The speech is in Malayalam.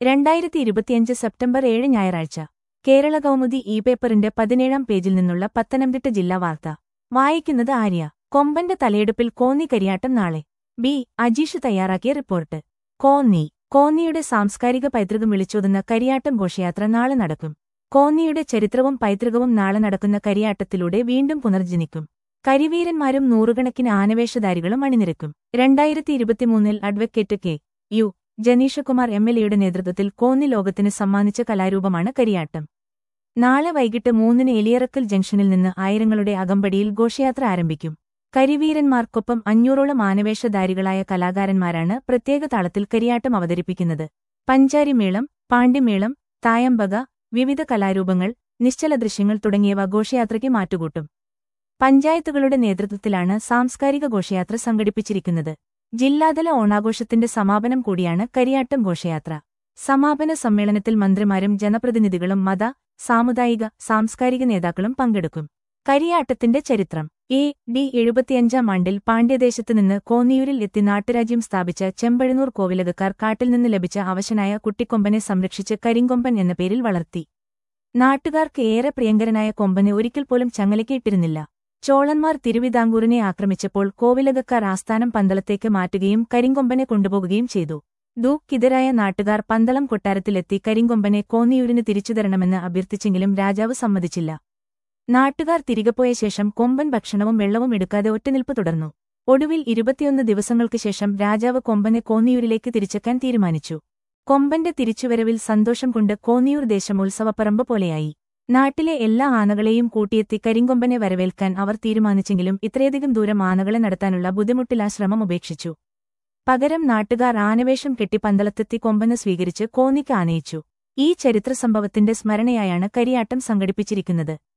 രണ്ടായിരത്തി ഇരുപത്തിയഞ്ച് സെപ്റ്റംബർ ഏഴ് ഞായറാഴ്ച കേരള കൗമുദി ഇ പേപ്പറിന്റെ പതിനേഴാം പേജിൽ നിന്നുള്ള പത്തനംതിട്ട ജില്ലാ വാർത്ത വായിക്കുന്നത് ആര്യ കൊമ്പന്റെ തലയെടുപ്പിൽ കോന്നി കരിയാട്ടം നാളെ ബി അജീഷ് തയ്യാറാക്കിയ റിപ്പോർട്ട് കോന്നി കോന്നിയുടെ സാംസ്കാരിക പൈതൃകം വിളിച്ചോതുന്ന കരിയാട്ടം ഘോഷയാത്ര നാളെ നടക്കും കോന്നിയുടെ ചരിത്രവും പൈതൃകവും നാളെ നടക്കുന്ന കരിയാട്ടത്തിലൂടെ വീണ്ടും പുനർജനിക്കും കരിവീരന്മാരും നൂറുകണക്കിന് ആനവേഷധാരികളും അണിനിരക്കും രണ്ടായിരത്തി ഇരുപത്തിമൂന്നിൽ advocate K U Janeeshkumar M L എയുടെ നേതൃത്വത്തിൽ കോന്നി ലോകത്തിന് സമ്മാനിച്ച കലാരൂപമാണ് കരിയാട്ടം നാളെ വൈകിട്ട് മൂന്നിന് എലിയറക്കൽ ജംഗ്ഷനിൽ നിന്ന് ആയിരങ്ങളുടെ അകമ്പടിയിൽ ഘോഷയാത്ര ആരംഭിക്കും കരിവീരന്മാർക്കൊപ്പം അഞ്ഞൂറോളം ആനവേഷധാരികളായ കലാകാരന്മാരാണ് പ്രത്യേക താളത്തിൽ കരിയാട്ടം അവതരിപ്പിക്കുന്നത് പഞ്ചാരിമേളം പാണ്ഡിമേളം തായമ്പക വിവിധ കലാരൂപങ്ങൾ നിശ്ചല ദൃശ്യങ്ങൾ തുടങ്ങിയവ ഘോഷയാത്രയ്ക്ക് മാറ്റുകൂട്ടും പഞ്ചായത്തുകളുടെ നേതൃത്വത്തിലാണ് സാംസ്കാരിക ഘോഷയാത്ര സംഘടിപ്പിച്ചിരിക്കുന്നത് ജില്ലാതല ഓണാഘോഷത്തിന്റെ സമാപനം കൂടിയാണ് കരിയാട്ടം ഘോഷയാത്ര സമാപന സമ്മേളനത്തിൽ മന്ത്രിമാരും ജനപ്രതിനിധികളും മത സാമുദായിക സാംസ്കാരിക നേതാക്കളും പങ്കെടുക്കും കരിയാട്ടത്തിന്റെ ചരിത്രം എ ഡി എഴുപത്തിയഞ്ചാം ആണ്ടിൽ പാണ്ഡ്യദേശത്ത് നിന്ന് കോന്നിയൂരിൽ എത്തി നാട്ടുരാജ്യം സ്ഥാപിച്ച ചെമ്പഴനൂർ കോവിലകക്കാർ കാട്ടിൽ നിന്ന് ലഭിച്ച അവശനായ കുട്ടിക്കൊമ്പനെ സംരക്ഷിച്ച് കരിങ്കൊമ്പൻ എന്ന പേരിൽ വളർത്തി നാട്ടുകാർക്ക് ഏറെ പ്രിയങ്കരനായ കൊമ്പനെ ഒരിക്കൽ പോലും ചങ്ങലയ്ക്ക് ഇട്ടിരുന്നില്ല ചോളന്മാർ തിരുവിതാംകൂറിനെ ആക്രമിച്ചപ്പോൾ കോവിലകക്കാർ ആസ്ഥാനം പന്തളത്തേക്ക് മാറ്റുകയും കരിങ്കൊമ്പനെ കൊണ്ടുപോകുകയും ചെയ്തു ദൂക്കിതരായ നാട്ടുകാർ പന്തളം കൊട്ടാരത്തിലെത്തി കരിങ്കൊമ്പനെ കോന്നിയൂരിന് തിരിച്ചുതരണമെന്ന് അഭ്യർത്ഥിച്ചെങ്കിലും രാജാവ് സമ്മതിച്ചില്ല നാട്ടുകാർ തിരികെപ്പോയ ശേഷം കൊമ്പൻ ഭക്ഷണവും വെള്ളവും എടുക്കാതെ ഒറ്റനിൽപ്പ് തുടർന്നു ഒടുവിൽ ഇരുപത്തിയൊന്ന് ദിവസങ്ങൾക്ക് ശേഷം രാജാവ് കൊമ്പനെ കോന്നിയൂരിലേക്ക് തിരിച്ചെക്കാൻ തീരുമാനിച്ചു കൊമ്പന്റെ തിരിച്ചുവരവിൽ സന്തോഷം കൊണ്ട് കോന്നിയൂർ ദേശം ഉത്സവപ്പറമ്പ് പോലെയായി നാട്ടിലെ എല്ലാ ആനകളെയും കൂട്ടിയെത്തി കരിങ്കൊമ്പനെ വരവേൽക്കാൻ അവർ തീരുമാനിച്ചെങ്കിലും ഇത്രയധികം ദൂരം ആനകളെ നടത്താനുള്ള ബുദ്ധിമുട്ടിൽ ആ ശ്രമം ഉപേക്ഷിച്ചു പകരം നാട്ടുകാർ ആനവേഷം കെട്ടി പന്തളത്തെത്തി കൊമ്പന് സ്വീകരിച്ച് കോന്നിക്ക് ആനയിച്ചു ഈ ചരിത്ര സംഭവത്തിന്റെ സ്മരണയായാണ് കരിയാട്ടം സംഘടിപ്പിച്ചിരിക്കുന്നത്